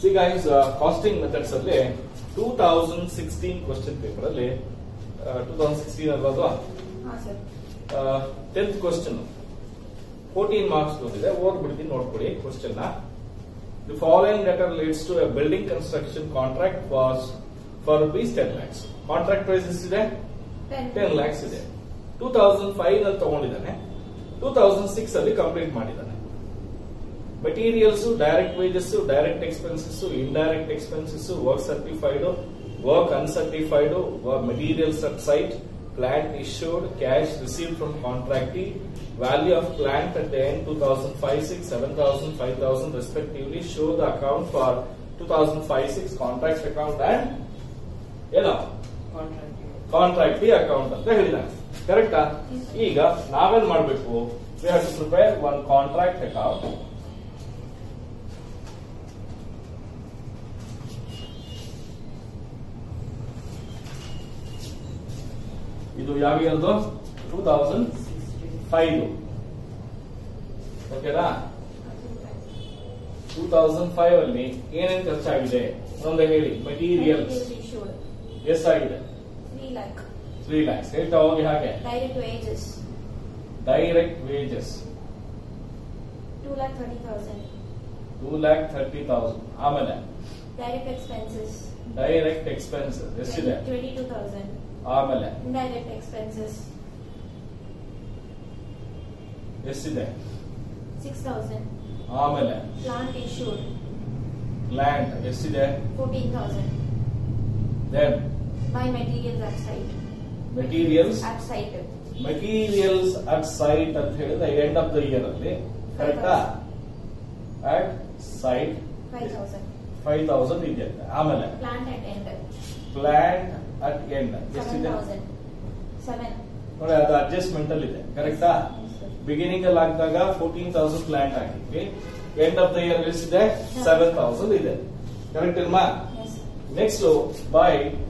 C guys costing methods ಅಲ್ಲಿ two thousand sixteen question paper ಅಲ್ಲಿ two thousand sixteen ಅಲ್ವಾ ಹಾ sir tenth question fourteen marks ಬಂದಿದೆ ಓದ್ಬಿಡ್ತೀನಿ ನೋಡ್ಕೊಡಿ ಕ್ವಶನ್ ನ the following letter leads to a building construction contract was for rupees ten lakhs contract price ಎಷ್ಟಿದೆ ten lakhs ಇದೆ ಟೂ ತೌಸಂಡ್ ಫೈವ್ ಅಲ್ಲಿ ತಗೊಂಡಿದ್ದಾನೆ ಟೂ ತೌಸಂಡ್ ಸಿಕ್ಸ್ ಅಲ್ಲಿ ಕಂಪ್ಲೀಟ್ ಮಾಡಿದ್ದಾನೆ materials direct wages direct expenses indirect expenses work certified work uncertified materials at site plant issued cash receive from contractee value of plant at end two thousand five six seven thousand five thousand respectively show the account for two thousand five six contract account and ಏನೋ contractee account ಅಂತ ಹೇಳಿದಾನೆ ಕರೆಕ್ಟಾ ಈಗ ನಾವೇನ್ ಮಾಡ್ಬೇಕು we have to prepare one contract account ಇದು ಯಾವ ಇಯರ್ದು ಟೂ ತೌಸಂಡ್ ಫೈವ್ ಓಕೆನಾ ಟೂ ತೌಸಂಡ್ ಫೈವ್ ಅಲ್ಲಿ ಏನೇನು ಖರ್ಚಾಗಿದೆ ಒಂದೇ ಹೇಳಿ ಮೆಟೀರಿಯಲ್ಸ್ ಎಷ್ಟಾಗಿದೆ ತ್ರೀ ಲ್ಯಾಕ್ ತ್ರೀ ಲ್ಯಾಕ್ಸ್ ಹೇಳ್ತಾ ಹೋಗಿ ಹಾಗೆ direct wages direct wages two lakh thirty thousand two lakh thirty thousand ಆಮೇಲೆ ಡೈರೆಕ್ಟ್ ಎಕ್ಸ್ಪೆನ್ಸಸ್ ಡೈರೆಕ್ಟ್ ಎಕ್ಸ್ಪೆನ್ಸಸ್ ಎಷ್ಟಿದೆ ಟ್ವೆಂಟಿ ಟೂ ತೌಸಂಡ್ ಆಮೇಲೆ ಇಂಡೈರೆಕ್ಟ್ ಎಕ್ಸ್ಪೆನ್ಸಸ್ ಎಷ್ಟಿದೆ ಸಿಕ್ಸ್ ತೌಸಂಡ್ ಆಮೇಲೆ ಪ್ಲಾಂಟ್ ಇಶ್ಯೂಡ್ ಲ್ಯಾಂಡ್ ಎಷ್ಟಿದೆ fourteen thousand then by materials at site materials at site materials at site ಅಂತ ಹೇಳಿದ್ರೆ end of the year ಅಲ್ಲಿ ಕರೆಕ್ಟಾ at site five thousand five thousand ಇದೆ ಆಮೇಲೆ plant at end plant at end seven ಎಷ್ಟಿದೆ thousand seven ನೋಡಿ ಅದು adjustment ಅಲ್ಲಿ ಇದೆ ಕರೆಕ್ಟಾ ಬಿಗಿನಿಂಗ್ ಅಲ್ಲಿ ಹಾಕಿದಾಗ ಫೋರ್ಟೀನ್ ತೌಸಂಡ್ ಪ್ಲಾಂಟ್ ಹಾಕಿದ್ವಿ ಎಂಡ್ ಆಫ್ ದ ಇಯರ್ ಎಷ್ಟಿದೆ ಸೆವೆನ್ ತೌಸಂಡ್ ಇದೆ ಕರೆಕ್ಟ್ ಇಲ್ಮಾ ಎಸ್ next by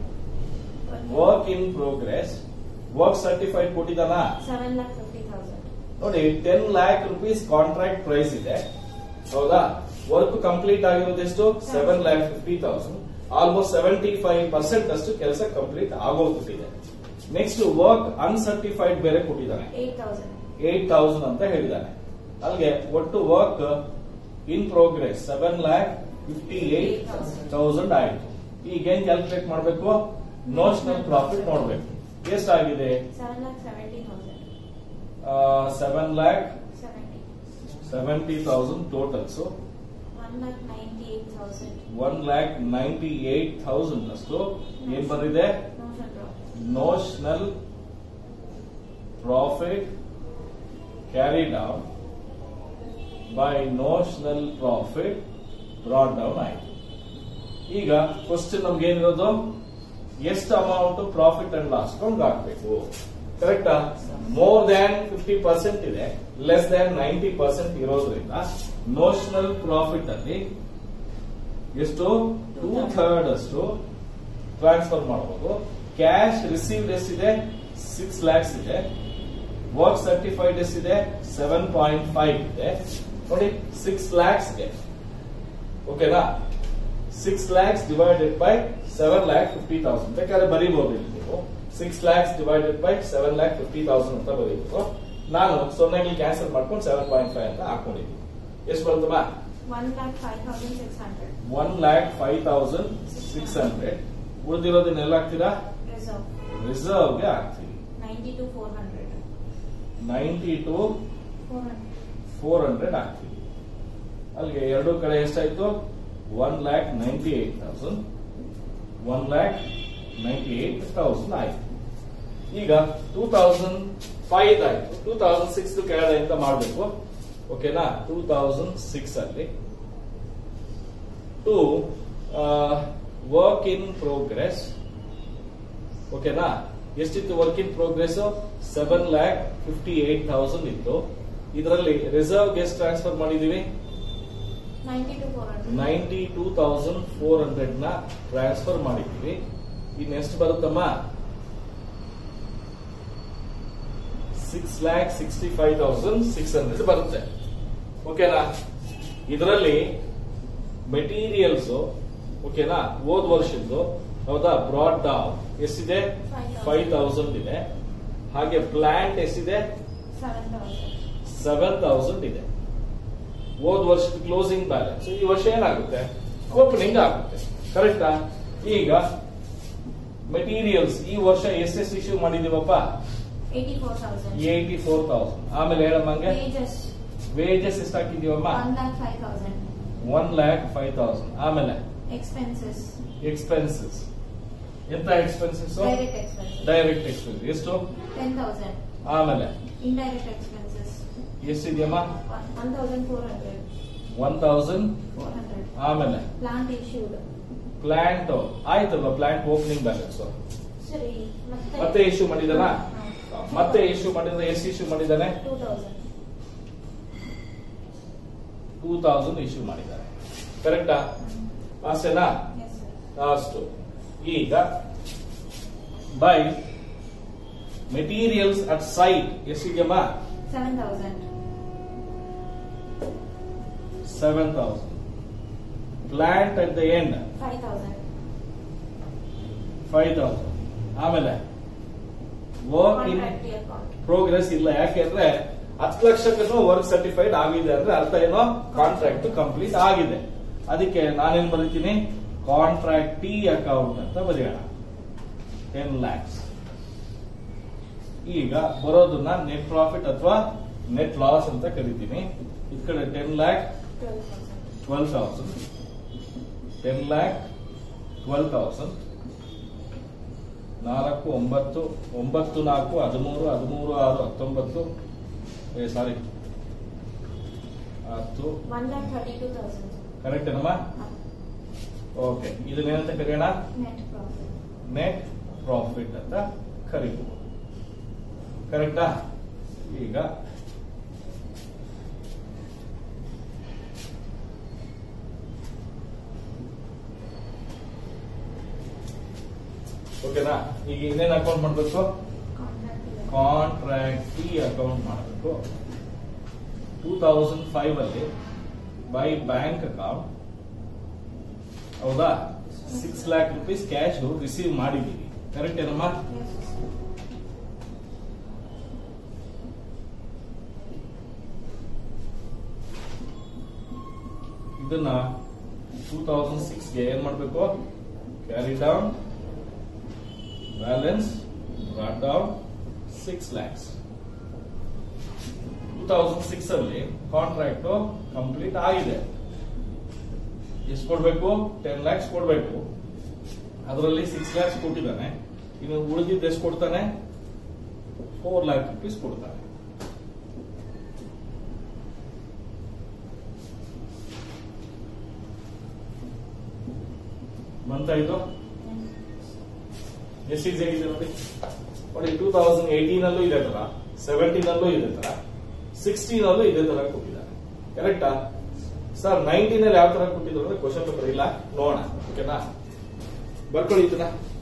work in progress work certified ಕೊಟ್ಟಿದ್ದಾನ ಸೆವೆನ್ ಲ್ಯಾಕ್ ಫಿಫ್ಟಿ ತೌಸಂಡ್ ನೋಡಿ ten lakh rupees contract price ಇದೆ ಹೌದಾ ವರ್ಕ್ ಕಂಪ್ಲೀಟ್ ಆಗಿರೋದು ಎಷ್ಟು seven lakh fifty thousand almost seventy five percent ಅಷ್ಟು ಕೆಲಸ ಕಂಪ್ಲೀಟ್ ಆಗೋಗ್ಬಿಟ್ಟಿದೆ ನೆಕ್ಸ್ಟ್ ವರ್ಕ್ ಅನ್ಸರ್ಟಿಫೈಡ್ ಬೇರೆ ಕೊಟ್ಟಿದ್ದಾನೆ ಏಟ್ ತೌಸಂಡ್ ಏಟ್ ತೌಸಂಡ್ ಅಂತ ಹೇಳಿದ್ದಾನೆ ಅಲ್ಲಿಗೆ ಒಟ್ಟು work in progress seven lakh fifty eight thousand ಆಯ್ತು ಈಗ ಏನ್ ಕ್ಯಾಲ್ಕುಲೇಟ್ ಮಾಡಬೇಕು ನೋಷನಲ್ ಪ್ರಾಫಿಟ್ ನೋಡ್ಬೇಕು ಎಷ್ಟಾಗಿದೆ seven lakh seventy thousand seven lakh seventy seventy thousand totals one lakh ninety eight thousand one lakh ninety eight thousand ಅಷ್ಟು ಏನ್ ಬಂದಿದೆ notion profit notional profit carry down by notional profit brought down ಆಯ್ತು ಈಗ ಕ್ವಶನ್ ನಮ್ಗೆ ಏನಿರೋದು ಎಷ್ಟು amount profit and loss account ಹಾಕ್ಬೇಕು ಕರೆಕ್ಟಾ ಮೋರ್ ದ್ಯಾನ್ ಫಿಫ್ಟಿ ಪರ್ಸೆಂಟ್ ಇದೆ ಲೆಸ್ ದ್ಯಾನ್ ನೈಂಟಿ ಪರ್ಸೆಂಟ್ ಇರೋದ್ರಿಂದ ನೋಷನಲ್ ಪ್ರಾಫಿಟ್ ಅಲ್ಲಿ ಎಷ್ಟು ಟೂ ಥರ್ಡ್ ಅಷ್ಟು ಟ್ರಾನ್ಸ್ಫರ್ ಮಾಡಬಹುದು ಕ್ಯಾಶ್ ರಿಸೀವ್ಡ್ ಎಷ್ಟಿದೆ ಸಿಕ್ಸ್ ಲ್ಯಾಕ್ಸ್ ಇದೆ ವರ್ಕ್ ಸರ್ಟಿಫೈಡ್ ಎಷ್ಟಿದೆ ಸೆವೆನ್ ಪಾಯಿಂಟ್ ಫೈವ್ ಇದೆ ನೋಡಿ ಸಿಕ್ಸ್ ಲ್ಯಾಕ್ಸ್ ಇದೆ ಓಕೆನಾ six lakhs divided by seven lakh fifty thousand ಬೇಕಾದ್ರೆ ಬರೀಬಹುದು ಇಲ್ಲಿ ನೀವು six lakhs divided by seven lakh fifty thousand ಅಂತ ಬರೀಬಹುದು ನಾನು ಸೊನ್ನೆಗಳು ಕ್ಯಾನ್ಸಲ್ ಮಾಡ್ಕೊಂಡು ಸೆವೆನ್ ಪಾಯಿಂಟ್ ಫೈವ್ ಅಂತ ಹಾಕೊಂಡಿದ್ದೀನಿ ಎಷ್ಟು ಬರುತ್ತಮ್ಮ one lakh five thousand six hundred one lakh five thousand six hundred ಉಳಿದಿರೋದನ್ನೆಲ್ಲ ಹಾಕ್ತೀರಾ ರಿಸರ್ವ್ ರಿಸರ್ವ್ಗೆ ಹಾಕ್ತೀವಿ ninety two four hundred ninety two four hundred four hundred ಹಾಕ್ತೀವಿ ಅಲ್ಲಿಗೆ ಎರಡು ಕಡೆ ಎಷ್ಟಾಯ್ತು one lakh ninety eight thousand one lakh ninety eight thousand ಆಯ್ತು ಈಗ ಟೂ ತೌಸಂಡ್ ಫೈವ್ ಆಯ್ತು ಟೂ ತೌಸಂಡ್ ಸಿಕ್ಸ್ ಕೆಳಗಡೆ ಅಂತ ಮಾಡಬೇಕು ಓಕೆನಾ ಟೂ ತೌಸಂಡ್ ಸಿಕ್ಸ್ ಅಲ್ಲಿ ಟು ವರ್ಕ್ ಇನ್ ಪ್ರೋಗ್ರೆಸ್ ಓಕೆನಾ ಎಷ್ಟಿತ್ತು work in progress seven lakh fifty eight thousand ಇತ್ತು ಇದರಲ್ಲಿ ರಿಸರ್ವ್ ಎಷ್ಟು ಟ್ರಾನ್ಸ್ಫರ್ ಮಾಡಿದೀವಿ ninety two four hundred ninety two thousand four hundred ನ ಟ್ರಾನ್ಸ್ಫರ್ ಮಾಡಿದ್ದೀವಿ ಇನ್ನು ಎಷ್ಟು ಬರುತ್ತಮ್ಮ six lakh sixty five thousand six hundred ಬರುತ್ತೆ ಓಕೆನಾ ಇದರಲ್ಲಿ ಮೆಟೀರಿಯಲ್ಸ್ ಓಕೆನಾ ಹೋದ್ ವರ್ಷದ್ದು ಹೌದಾ ಬ್ರಾಡ್ ಡೌನ್ ಎಷ್ಟಿದೆ ಫೈವ್ ತೌಸಂಡ್ ಇದೆ ಹಾಗೆ ಪ್ಲಾಂಟ್ ಎಷ್ಟಿದೆ ಸೆವೆನ್ ತೌಸಂಡ್ ಸೆವೆನ್ ತೌಸಂಡ್ ಇದೆ ಹೋದ್ ವರ್ಷದ ಕ್ಲೋಸಿಂಗ್ ಬ್ಯಾಲೆನ್ಸ್ ಈ ವರ್ಷ ಏನಾಗುತ್ತೆ ಓಪನಿಂಗ್ ಆಗುತ್ತೆ ಕರೆಕ್ಟಾ ಈಗ ಮೆಟೀರಿಯಲ್ಸ್ ಈ ವರ್ಷ ಎಷ್ಟೆಷ್ಟು ಇಶ್ಯೂ ಮಾಡಿದೀವಪ್ಪ eighty four thousand eighty four thousand ಆಮೇಲೆ ಹೇಳಮ್ಮಂಗೆ ವೇಜಸ್ ವೇಜಸ್ ಎಷ್ಟು ಹಾಕಿದೀವಮ್ಮ one lakh five thousand one lakh five thousand ಆಮೇಲೆ ಎಕ್ಸ್ಪೆನ್ಸಸ್ ಎಕ್ಸ್ಪೆನ್ಸಸ್ ಎಂತ expenses direct expenses direct expense ಎಷ್ಟು ಟೆನ್ ತೌಸಂಡ್ ಆಮೇಲೆ ಇಂಡೈರೆಕ್ಟ್ ಎಕ್ಸ್ಪೆನ್ಸಸ್ ಎಷ್ಟಿದೆಯಮ್ಮ one thousand four hundred one thousand four hundred ಆಮೇಲೆ ಪ್ಲಾಂಟ್ ಇಶ್ಯೂಡ್ ಪ್ಲಾಂಟ್ ಆಯ್ತಲ್ವಾ ಪ್ಲಾಂಟ್ ಓಪನಿಂಗ್ ಬ್ಯಾಲೆನ್ಸ್ ಸರಿ ಮತ್ತೆ ಮತ್ತೆ ಇಶ್ಯೂ ಮಾಡಿದಾನ ಮತ್ತೆ ಇಶ್ಯೂ ಮಾಡಿದ್ರೆ ಎಷ್ಟು ಇಶ್ಯೂ ಮಾಡಿದ್ದಾನೆ two thousand two thousand issue ಮಾಡಿದ್ದಾರೆ ಕರೆಕ್ಟಾ ಅಷ್ಟೇನಾ ಎಸ್ ಸರ್ ಅಷ್ಟು ಈಗ ಬೈ ಮೆಟೀರಿಯಲ್ಸ್ ಅಟ್ ಸೈಟ್ ಎಷ್ಟಿದೆಯಮ್ಮ seven thousand seven thousand plant at the end five thousand five thousand ಆಮೇಲೆ work in contract account progress ಇಲ್ಲ ಯಾಕೆಂದ್ರೆ ಹತ್ತು ಲಕ್ಷಕ್ಕೂ ವರ್ಕ್ ಸರ್ಟಿಫೈಡ್ ಆಗಿದೆ ಅಂದ್ರೆ ಅರ್ಥ ಏನೋ ಕಾಂಟ್ರಾಕ್ಟ್ ಕಂಪ್ಲೀಟ್ ಆಗಿದೆ ಅದಕ್ಕೆ ನಾನೇನ್ ಬರೀತೀನಿ ಕಾಂಟ್ರಾಕ್ಟ್ ಟಿ ಅಕೌಂಟ್ ಅಂತ ಬರೆಯೋಣ ಟೆನ್ ಲ್ಯಾಕ್ಸ್ ಈಗ ಬರೋದನ್ನ ನೆಟ್ ಪ್ರಾಫಿಟ್ ಅಥವಾ ನೆಟ್ ಲಾಸ್ ಅಂತ ಕರಿತೀನಿ ಈ ಕಡೆ ten lakh twelve thousand twelve thousand ten lakh twelve thousand ನಾಲ್ಕು ಒಂಬತ್ತು ಒಂಬತ್ತು ನಾಲ್ಕು ಹದಿಮೂರು ಹದಿಮೂರು ಆರು ಹತ್ತೊಂಬತ್ತು ಏ ಸಾರಿ ಹತ್ತು one lakh thirty two thousand correct ಏನಮ್ಮ ಓಕೆ ಇದನ್ನೇನಂತ ಕರೆಯೋಣ ನೆಟ್ ಪ್ರಾಫಿಟ್ ನೆಟ್ ಪ್ರಾಫಿಟ್ ಅಂತ ಕರಿಬಹುದು ಕರೆಕ್ಟಾ ಈಗ ಓಕೆನಾ ಈಗ ಇನ್ನೇನ್ ಅಕೌಂಟ್ ಮಾಡ್ಬೇಕು ಕಾಂಟ್ರಾಕ್ಟ್ ಕಾಂಟ್ರಾಕ್ಟಿ ಅಕೌಂಟ್ ಮಾಡಬೇಕು ಟೂ ತೌಸಂಡ್ ಫೈವ್ ಅಲ್ಲಿ ಬೈ ಬ್ಯಾಂಕ್ ಅಕೌಂಟ್ ಹೌದಾ six lakh rupees cash receive ಮಾಡಿದೀವಿ ಕರೆಕ್ಟ್ ಏನಮ್ಮ ಎಸ್ ಇದನ್ನ ಟೂ ತೌಸಂಡ್ ಸಿಕ್ಸ್ಗೆ ಏನ್ ಮಾಡಬೇಕು carry down balance brought down six lakhs two thousand six ಅಲ್ಲಿ ಕಾಂಟ್ರಾಕ್ಟ್ ಕಂಪ್ಲೀಟ್ ಆಗಿದೆ ಎಷ್ಟು ಕೊಡ್ಬೇಕು ಟೆನ್ ಲ್ಯಾಕ್ಸ್ ಕೊಡ್ಬೇಕು ಅದರಲ್ಲಿ ಸಿಕ್ಸ್ ಲ್ಯಾಕ್ಸ್ ಕೊಟ್ಟಿದ್ದಾನೆ ಇನ್ನು ಉಳಿದಿದ್ದು ಎಷ್ಟು ಕೊಡ್ತಾನೆ ಫೋರ್ ಲ್ಯಾಕ್ ರುಪೀಸ್ ಕೊಡ್ತಾನೆ ಬಂತಾಯ್ತು ಎಷ್ಟು ಈಸಿ ಆಗಿದೆ ನೋಡಿ ನೋಡಿ ಟೂ ತೌಸಂಡ್ ಏಟೀನ್ ಅಲ್ಲೂ ಇದೇ ತರ ಸೆವೆಂಟೀನ್ ಅಲ್ಲೂ ಇದೇ ತರ ಸಿಕ್ಸ್ಟೀನ್ ಅಲ್ಲೂ ಇದೇ ತರ ಕೊಟ್ಟಿದ್ದಾರೆ ಕರೆಕ್ಟಾ ಸರ್ ನೈನ್ಟೀನ್ ಅಲ್ಲಿ ಯಾವ ತರ ಕೊಟ್ಟಿದ್ರು ಅಂದ್ರೆ ಕ್ವಶನ್ ಪೇಪರ್ ಇಲ್ಲ ನೋಡೋಣ ಓಕೆನಾ ಬರ್ಕೊಳ್ಳಿ ಇದನ್ನ